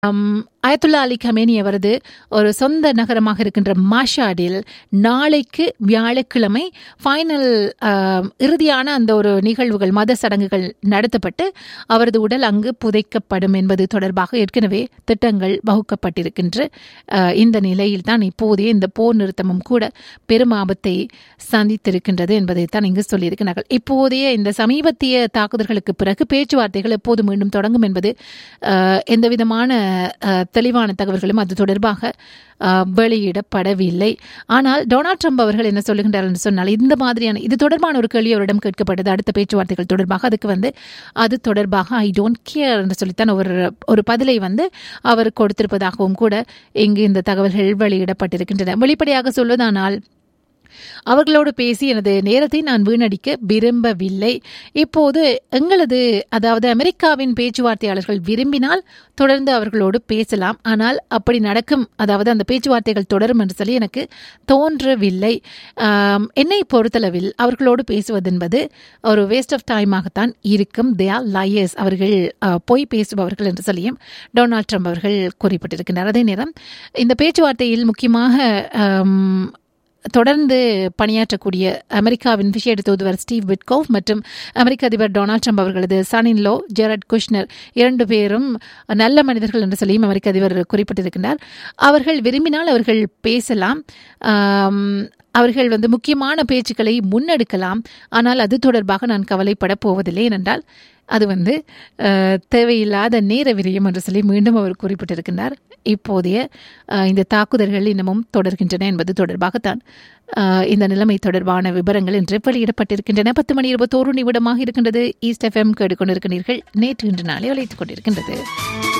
Ayatollah Ali Khamenei அவரது ஒரு சொந்த நகரமாக இருக்கின்ற மாஷாடில் நாளைக்கு வியாழக்கிழமை ஃபைனல் இறுதியான அந்த ஒரு நிகழ்வுகள் மத சடங்குகள் நடத்தப்பட்டு அவரது உடல் அங்கு புதைக்கப்படும் என்பது தொடர்பாக ஏற்கனவே திட்டங்கள் வகுக்கப்பட்டிருக்கின்ற அஹ், இந்த நிலையில் தான் இப்போதைய இந்த போர் நிறுத்தமும் கூட பெரும் ஆபத்தை சந்தித்திருக்கின்றது என்பதைத்தான் இங்கு சொல்லியிருக்கிறார்கள் இப்போதைய இந்த சமீபத்திய தாக்குதல்களுக்கு பிறகு பேச்சுவார்த்தைகள் எப்போது மீண்டும் தொடங்கும் என்பது அஹ், எந்தவிதமான அஹ், தெளிவான தகவல்களும் அது தொடர்பாக அஹ், வெளியிடப்படவில்லை ஆனால் டொனால்ட் ட்ரம்ப் அவர்கள் என்ன சொல்லுகின்றார் என்று சொன்னால் இந்த மாதிரியான இது தொடர்பான ஒரு கேள்வி அவரிடம் கேட்கப்பட்டது அடுத்த பேச்சுவார்த்தைகள் தொடர்பாக அதுக்கு வந்து அது தொடர்பாக ஐ டோன்ட் கேர் என்று சொல்லித்தான் ஒரு ஒரு பதிலை வந்து அவர் கொடுத்திருப்பதாகவும் கூட இங்கு இந்த தகவல்கள் வெளியிடப்பட்டிருக்கின்றன வெளிப்படையாக சொல்வதானால் அவர்களோடு பேசி எனது நேரத்தை நான் வீணடிக்க விரும்பவில்லை இப்போது எங்களது அதாவது அமெரிக்காவின் பேச்சுவார்த்தையாளர்கள் விரும்பினால் தொடர்ந்து அவர்களோடு பேசலாம் ஆனால் அப்படி நடக்கும் அதாவது அந்த பேச்சுவார்த்தைகள் தொடரும் என்று சொல்லி எனக்கு தோன்றவில்லை ஆம், என்னை பொறுத்தளவில் அவர்களோடு பேசுவது என்பது ஒரு வேஸ்ட் ஆஃப் டைமாகத்தான் இருக்கும் தே ஆர் லயர்ஸ் அவர்கள் அஹ், பொய் பேசுபவர்கள் என்று சொல்லியும் டொனால்ட் ட்ரம்ப் அவர்கள் குறிப்பிட்டிருக்கின்றனர் அதே நேரம் இந்த பேச்சுவார்த்தையில் முக்கியமாக ஆம், தொடர்ந்து பணியாற்றக்கூடிய அமெரிக்காவின் விசேட தூதுவர் ஸ்டீவ் விட்கோவ் மற்றும் அமெரிக்க அதிபர் டொனால்ட் ட்ரம்ப் அவர்களது சன் லோ ஜெரட் குஷ்னர் இரண்டு பேரும் நல்ல மனிதர்கள் என்று சொல்லியும் அமெரிக்க அதிபர் குறிப்பிட்டிருக்கின்றார் அவர்கள் விரும்பினால் அவர்கள் பேசலாம் ஆம், அவர்கள் வந்து முக்கியமான பேச்சுக்களை முன்னெடுக்கலாம் ஆனால் அது தொடர்பாக நான் கவலைப்பட போவதில்லை ஏனென்றால் அது வந்து அஹ், தேவையில்லாத நேர விரயம் என்று சொல்லி மீண்டும் அவர் குறிப்பிட்டிருக்கின்றார் இப்போதைய அஹ், இந்த தாக்குதல்கள் இன்னமும் தொடர்கின்றன என்பது தொடர்பாகத்தான் அஹ், இந்த நிலைமை தொடர்பான விவரங்கள் இன்று வெளியிடப்பட்டிருக்கின்றன பத்து மணி இருபத்தோரு நிமிடமாக இருக்கின்றது ஈஸ்ட் எஃப்எம் கேட்டுக்கொண்டிருக்கிறீர்கள் நேற்று இன்று நாளை அழைத்துக் கொண்டிருக்கின்றது